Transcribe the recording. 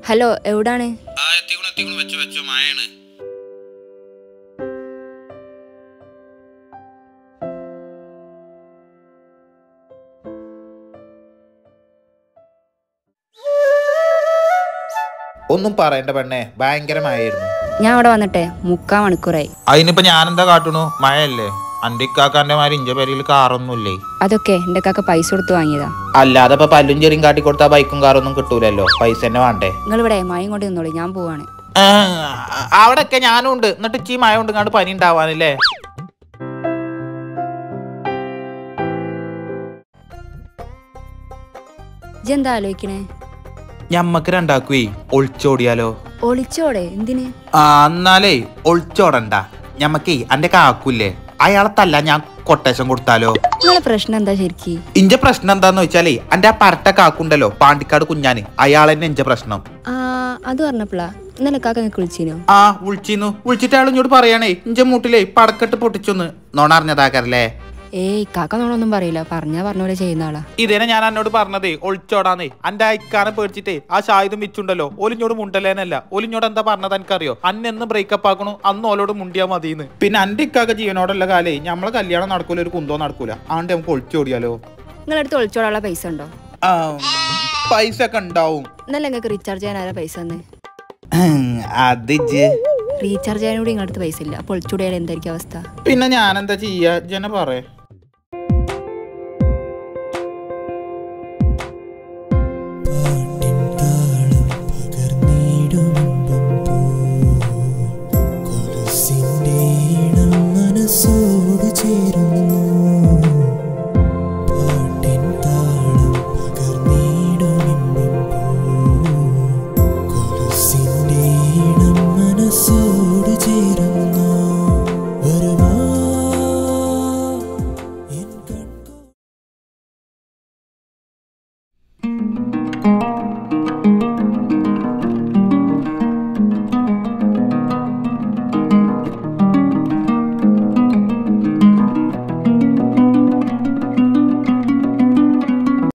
Hello എവിടാണ് ആ എത്തിക്കണു എത്തിക്കണു വെച്ചു വെച്ചു മായാണ് ഒന്നും പറയണ്ട പെണ്ണേ ഭയങ്കരമായിരുന്നു ഞാൻ അവിടെ വന്നിട്ടെ മുക്കാൽ മണിക്കൂറായി അതിനിപ്പോ ഞാനെന്താ കാട്ടണു മഴയല്ലേ അന്റെ ഇക്കാക്കാന്റെ മാതിരി ഇഞ്ച പേരിൽ കാറൊന്നുമില്ലേ അതൊക്കെ എൻ്റെ കാക്ക പൈസ കൊടുത്ത് വാങ്ങിയതാ അല്ലാതെ ഇപ്പൊ പല്ലും ചെറിയും കാട്ടി കൊടുത്താൽ ബൈക്കും കാറൊന്നും കിട്ടൂലല്ലോ പൈസ തന്നെ വേണ്ടേ നിങ്ങൾ ഇവിടെ മയം കൊണ്ട് നിന്നോളി ഞാൻ പോവാണ് അവിടെയൊക്കെ ഞാനും ഉണ്ട് എന്നിട്ട് ചീ മഴ കൊണ്ട് കണ്ട് പനി ഉണ്ടാവാനല്ലേ ഇജെന്താ ആലോചിക്കണേ ഞമ്മക്ക് രണ്ടാക്കുവേ ഒളിച്ചോടിയാലോ ഒളിച്ചോടെ എന്തിന് ആ എന്നാലേ ഒളിച്ചോടണ്ട ഞമ്മക്കേ അന്റെ കാക്കൂല്ലേ അയാളെ തല്ല ഞാൻ കൊട്ടേഷൻ കൊടുത്താലോ നിങ്ങളെ പ്രശ്നം എന്താ ശരിക്ക് ഇന്റെ പ്രശ്നം എന്താന്ന് വെച്ചാലേ അന്റെ ആ പരട്ട കാക്കുണ്ടല്ലോ പാണ്ടിക്കാട് കുഞ്ഞാന് അയാളെന്നെ എന്റെ പ്രശ്നം ആ അത് പറഞ്ഞപ്പോളാ ഇന്നലെ കാക്ക നിങ്ങൾക്ക് വിളിച്ചിനോ ആ വിളിച്ചിന്നു വിളിച്ചിട്ട് അയാൾ ഇങ്ങോട്ട് പറയാണേ ഇഞ്ചെ മൂട്ടിലേ പടക്കെട്ട് പൊട്ടിച്ചൊന്ന് നോണ അറിഞ്ഞതാക്കറല്ലേ ഏയ് കാക്ക നോണൊന്നും പറയില്ല പറഞ്ഞാ പറഞ്ഞ പോലെ ചെയ്യുന്ന ആളാ ഇതേനെ ഞാൻ എന്നോട് പറഞ്ഞതേ ഒളിച്ചോടാന്നേ അന്റെ അയക്കാനെ പേടിച്ചിട്ടേ ആ ഷായുധം വിച്ചുണ്ടല്ലോ ഓലിഞ്ഞോട് മുണ്ടലേനല്ല ഓലിഞ്ഞോട് എന്താ പറഞ്ഞത് എനിക്കറിയോ അന്നെന്ന് ബ്രേക്കപ്പ് ആക്കണു അന്ന് ഓലോട് മുണ്ടിയാ മതിന്ന് പിന്നെ അന്റെ ഇക്കാക്ക ജീവനോടുള്ള കാലേ നമ്മളെ കല്യാണം നടക്കൂല ഒരു കുന്തോ നടക്കൂല ആണ്ട് നമുക്ക് ഒളിച്ചോടിയാലോ നിങ്ങളടുത്ത് ഒളിച്ചോടാനുള്ള പൈസ ഉണ്ടോ ആ, പൈസ ഒക്കെ ഉണ്ടാവും ഇന്നലെ നിങ്ങൾക്ക് റീചാർജ് ചെയ്യാൻ ആരാ പൈസ തന്നെ അത് ഇജ്ജ്. റീചാർജ് ചെയ്യാൻ കൂടി നിങ്ങളടുത്ത് പൈസ ഇല്ല അപ്പോൾ ഒളിച്ചോടിയാൽ എന്തായിരിക്കും അവസ്ഥ പിന്നെ ഞാൻ എന്താ ചെയ്യാ ജന പറയേ